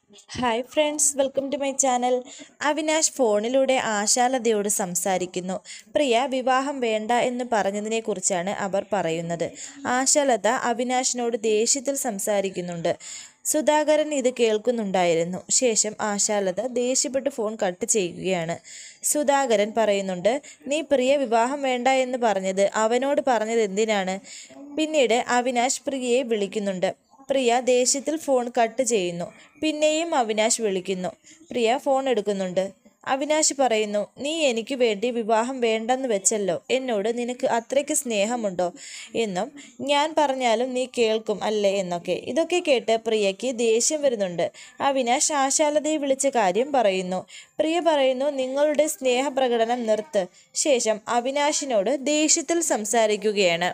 hi friends welcome to my channel Avinash ഫോണിലൂടെ ആശാലതയോട് സംസാരിക്കുന്നു പ്രിയ വിവാഹം വേണ്ട എന്ന് പറഞ്ഞതിനെക്കുറിച്ചാണ് അവർ പറയുന്നത് ആശാലത അവിനാഷിനോട് ദേഷ്യത്തിൽ സംസാരിക്കുന്നുണ്ട് സുധാകരൻ ഇത് കേൾക്കുന്നുണ്ടായിരുന്നു ശേഷം ആശാലത ദേഷ്യപ്പെട്ട് ഫോൺ കട്ട് ചെയ്യുകയാണ് സുധാകരൻ പറയുന്നുണ്ട് നീ പ്രിയ വിവാഹം വേണ്ട എന്ന് പറഞ്ഞത് അവനോട് പറഞ്ഞത് എന്തിനാണ് പിന്നീട് അവിനാഷ് പ്രിയയെ വിളിക്കുന്നുണ്ട് പ്രിയ ദേഷ്യത്തിൽ ഫോൺ കട്ട് ചെയ്യുന്നു പിന്നെയും അവിനാശ് വിളിക്കുന്നു പ്രിയ ഫോൺ എടുക്കുന്നുണ്ട് അവിനാശ് പറയുന്നു നീ എനിക്ക് വേണ്ടി വിവാഹം വേണ്ടെന്ന് വെച്ചല്ലോ എന്നോട് നിനക്ക് അത്രയ്ക്ക് സ്നേഹമുണ്ടോ എന്നും ഞാൻ പറഞ്ഞാലും നീ കേൾക്കും അല്ലേ എന്നൊക്കെ ഇതൊക്കെ കേട്ട് പ്രിയയ്ക്ക് ദേഷ്യം വരുന്നുണ്ട് അവിനാശ് ആശാലതയെ വിളിച്ച കാര്യം പറയുന്നു പ്രിയ പറയുന്നു നിങ്ങളുടെ സ്നേഹപ്രകടനം നിർത്ത് ശേഷം അവിനാശിനോട് ദേഷ്യത്തിൽ സംസാരിക്കുകയാണ്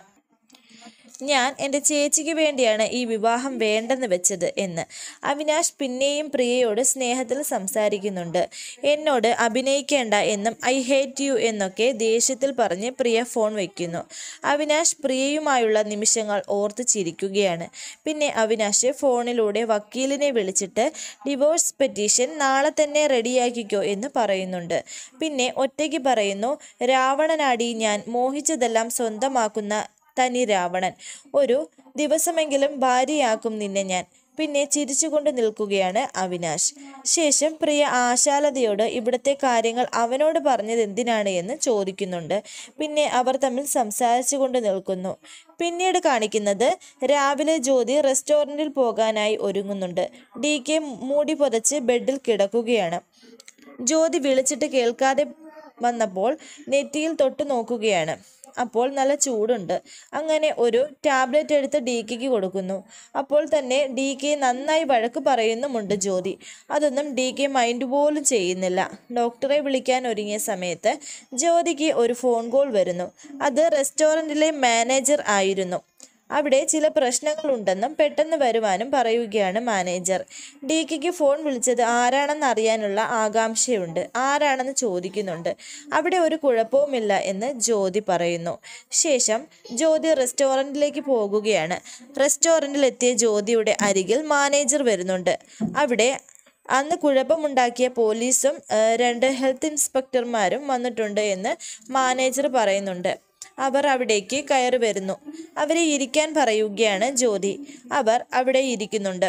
ഞാൻ എൻ്റെ ചേച്ചിക്ക് വേണ്ടിയാണ് ഈ വിവാഹം വേണ്ടെന്ന് വെച്ചത് എന്ന് അവിനാശ് പിന്നെയും പ്രിയയോട് സ്നേഹത്തിൽ സംസാരിക്കുന്നുണ്ട് എന്നോട് അഭിനയിക്കേണ്ട എന്നും ഐ ഹേറ്റ് യു എന്നൊക്കെ ദേഷ്യത്തിൽ പറഞ്ഞ് പ്രിയ ഫോൺ വയ്ക്കുന്നു അവിനാശ് പ്രിയയുമായുള്ള നിമിഷങ്ങൾ ഓർത്ത് ചിരിക്കുകയാണ് പിന്നെ അവിനാശ് ഫോണിലൂടെ വക്കീലിനെ വിളിച്ചിട്ട് ഡിവോഴ്സ് പെറ്റീഷൻ നാളെ തന്നെ റെഡിയാക്കിക്കോ എന്ന് പറയുന്നുണ്ട് പിന്നെ ഒറ്റയ്ക്ക് പറയുന്നു രാവണനാടി ഞാൻ മോഹിച്ചതെല്ലാം സ്വന്തമാക്കുന്ന തനി രാവണൻ ഒരു ദിവസമെങ്കിലും ഭാര്യയാക്കും നിന്നെ ഞാൻ പിന്നെ ചിരിച്ചുകൊണ്ട് നിൽക്കുകയാണ് അവിനാശ് ശേഷം പ്രിയ ആശാലതയോട് ഇവിടുത്തെ കാര്യങ്ങൾ അവനോട് പറഞ്ഞത് എന്തിനാണ് എന്ന് ചോദിക്കുന്നുണ്ട് പിന്നെ അവർ തമ്മിൽ സംസാരിച്ചു കൊണ്ട് നിൽക്കുന്നു പിന്നീട് കാണിക്കുന്നത് രാവിലെ ജ്യോതി റെസ്റ്റോറൻറ്റിൽ പോകാനായി ഒരുങ്ങുന്നുണ്ട് ഡി കെ മൂടി പുതച്ച് ബെഡിൽ കിടക്കുകയാണ് ജ്യോതി വിളിച്ചിട്ട് കേൾക്കാതെ വന്നപ്പോൾ നെറ്റിയിൽ തൊട്ട് നോക്കുകയാണ് അപ്പോൾ നല്ല ചൂടുണ്ട് അങ്ങനെ ഒരു ടാബ്ലറ്റ് എടുത്ത് ഡി കെക്ക് കൊടുക്കുന്നു അപ്പോൾ തന്നെ ഡി കെ നന്നായി വഴക്ക് പറയുന്നുമുണ്ട് ജ്യോതി അതൊന്നും ഡി കെ മൈൻഡ് പോലും ചെയ്യുന്നില്ല ഡോക്ടറെ വിളിക്കാൻ ഒരുങ്ങിയ സമയത്ത് ജ്യോതിക്ക് ഒരു ഫോൺ കോൾ വരുന്നു അത് റെസ്റ്റോറൻറ്റിലെ മാനേജർ ആയിരുന്നു അവിടെ ചില പ്രശ്നങ്ങളുണ്ടെന്നും പെട്ടെന്ന് വരുവാനും പറയുകയാണ് മാനേജർ ഡി കെക്ക് ഫോൺ വിളിച്ചത് ആരാണെന്ന് അറിയാനുള്ള ആകാംക്ഷയുണ്ട് ആരാണെന്ന് ചോദിക്കുന്നുണ്ട് അവിടെ ഒരു കുഴപ്പവുമില്ല എന്ന് ജ്യോതി പറയുന്നു ശേഷം ജ്യോതി റെസ്റ്റോറൻറ്റിലേക്ക് പോകുകയാണ് റെസ്റ്റോറൻറ്റിലെത്തിയ ജ്യോതിയുടെ അരികിൽ മാനേജർ വരുന്നുണ്ട് അവിടെ അന്ന് കുഴപ്പമുണ്ടാക്കിയ പോലീസും ഏഹ്, രണ്ട് ഹെൽത്ത് ഇൻസ്പെക്ടർമാരും വന്നിട്ടുണ്ട് എന്ന് മാനേജർ പറയുന്നുണ്ട് അവർ അവിടേക്ക് കയറി വരുന്നു അവരെ ഇരിക്കാൻ പറയുകയാണ് ജ്യോതി അവർ അവിടെ ഇരിക്കുന്നുണ്ട്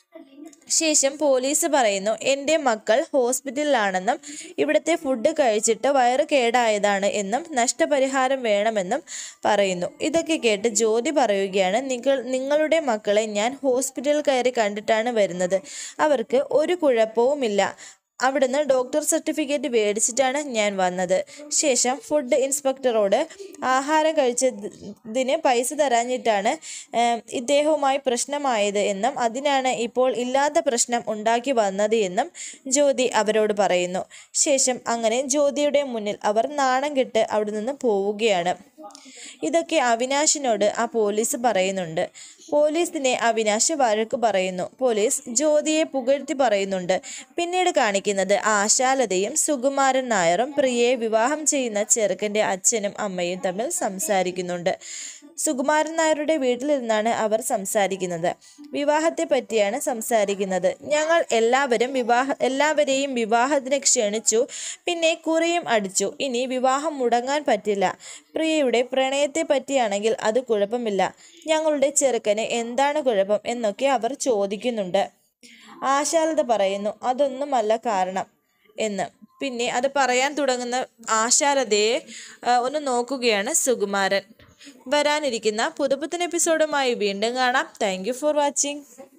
ശേഷം പോലീസ് പറയുന്നു എൻ്റെ മക്കൾ ഹോസ്പിറ്റലിലാണെന്നും ഇവിടുത്തെ ഫുഡ് കഴിച്ചിട്ട് വയറ് കേടായതാണ് എന്നും നഷ്ടപരിഹാരം വേണമെന്നും പറയുന്നു ഇതൊക്കെ കേട്ട് ജ്യോതി പറയുകയാണ് നിങ്ങൾ നിങ്ങളുടെ മക്കളെ ഞാൻ ഹോസ്പിറ്റലിൽ കയറി കണ്ടിട്ടാണ് വരുന്നത് അവർക്ക് ഒരു കുഴപ്പവുമില്ല അവിടുന്ന് ഡോക്ടർ സർട്ടിഫിക്കറ്റ് മേടിച്ചിട്ടാണ് ഞാൻ വന്നത് ശേഷം ഫുഡ് ഇൻസ്പെക്ടറോട് ആഹാരം കഴിച്ചതിന് പൈസ തരാഞ്ഞിട്ടാണ് ഏം, ഇദ്ദേഹവുമായി പ്രശ്നമായത് എന്നും അതിനാണ് ഇപ്പോൾ ഇല്ലാത്ത പ്രശ്നം ഉണ്ടാക്കി വന്നത് എന്നും ജ്യോതി അവരോട് പറയുന്നു ശേഷം അങ്ങനെ ജ്യോതിയുടെ മുന്നിൽ അവർ നാണം കെട്ട് അവിടെ നിന്ന് പോവുകയാണ് ഇതൊക്കെ അവിനാശിനോട് ആ പോലീസ് പറയുന്നുണ്ട് പോലീസിനെ അവിനാശ് വഴക്ക് പറയുന്നു പോലീസ് ജ്യോതിയെ പുകഴ്ത്തി പറയുന്നുണ്ട് പിന്നീട് കാണിക്കുന്നത് ആശാലതയും സുകുമാരൻ നായറും പ്രിയയെ വിവാഹം ചെയ്യുന്ന ചെറുക്കൻ്റെ അച്ഛനും അമ്മയും തമ്മിൽ സംസാരിക്കുന്നുണ്ട് സുകുമാരൻ നായരുടെ വീട്ടിലിരുന്നാണ് അവർ സംസാരിക്കുന്നത് വിവാഹത്തെ പറ്റിയാണ് സംസാരിക്കുന്നത് ഞങ്ങൾ എല്ലാവരും വിവാഹ എല്ലാവരെയും വിവാഹത്തിന് ക്ഷണിച്ചു പിന്നെ കുറിയും അടിച്ചു ഇനി വിവാഹം മുടങ്ങാൻ പറ്റില്ല പ്രിയയുടെ പ്രണയത്തെ പറ്റിയാണെങ്കിൽ അത് കുഴപ്പമില്ല ഞങ്ങളുടെ ചെറുക്കന് എന്താണ് കുഴപ്പം എന്നൊക്കെ അവർ ചോദിക്കുന്നുണ്ട് ആശാലത പറയുന്നു അതൊന്നുമല്ല കാരണം എന്ന് പിന്നെ അത് പറയാൻ തുടങ്ങുന്ന ആശാലതയെ ആ, ഒന്ന് നോക്കുകയാണ് സുകുമാരൻ വരാനിരിക്കുന്ന പുതുപുത്തൻ എപ്പിസോഡുമായി വീണ്ടും കാണാം താങ്ക് യു ഫോർ വാച്ചിങ്